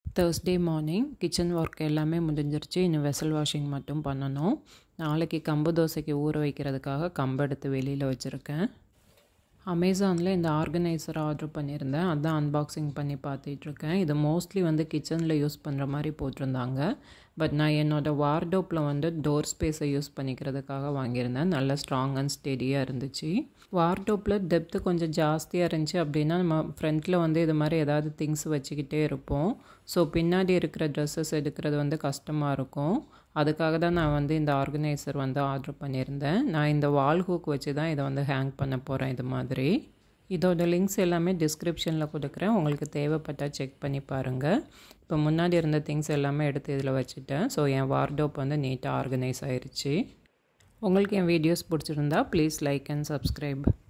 Thursday morning kitchen work எல்லாமே முடிஞ்சிருச்சு இன்னும் வெசல் வாஷிங் மட்டும் பண்ணணும் நாளைக்கு கம்பு தோசைக்கு ஊற வைக்கிறதுக்காக கம்பு எடுத்து வெளியில் வச்சுருக்கேன் அமேசானில் இந்த ஆர்கனைசர் ஆர்டர் பண்ணியிருந்தேன் அதான் அன்பாக்சிங் பண்ணி பார்த்துட்ருக்கேன் இது மோஸ்ட்லி வந்து கிச்சனில் யூஸ் பண்ணுற மாதிரி போட்டிருந்தாங்க பட் நான் என்னோடய வார்டோப்பில் வந்து டோர் ஸ்பேஸை யூஸ் பண்ணிக்கிறதுக்காக வாங்கியிருந்தேன் நல்ல ஸ்ட்ராங் அண்ட் ஸ்டெடியாக இருந்துச்சு வார்டோப்பில் டெப்த்து கொஞ்சம் ஜாஸ்தியாக இருந்துச்சு அப்படின்னா நம்ம ஃப்ரண்ட்டில் வந்து இது மாதிரி ஏதாவது திங்ஸ் வச்சுக்கிட்டே இருப்போம் ஸோ பின்னாடி இருக்கிற ட்ரெஸ்ஸஸ் எடுக்கிறது வந்து கஷ்டமாக இருக்கும் அதுக்காக தான் நான் வந்து இந்த ஆர்கனைசர் வந்து ஆர்டர் பண்ணியிருந்தேன் நான் இந்த வால் ஹூக் வச்சு தான் இதை வந்து ஹேங் பண்ண போகிறேன் இது மாதிரி இதோட லிங்க்ஸ் எல்லாமே டிஸ்கிரிப்ஷனில் கொடுக்குறேன் உங்களுக்கு தேவைப்பட்டால் செக் பண்ணி பாருங்கள் இப்போ முன்னாடி இருந்த திங்ஸ் எல்லாமே எடுத்து இதில் வச்சுட்டேன் ஸோ என் வார்டோப் வந்து நீட்டாக ஆர்கனைஸ் ஆயிடுச்சு உங்களுக்கு என் வீடியோஸ் பிடிச்சிருந்தா ப்ளீஸ் லைக் அண்ட் சப்ஸ்கிரைப்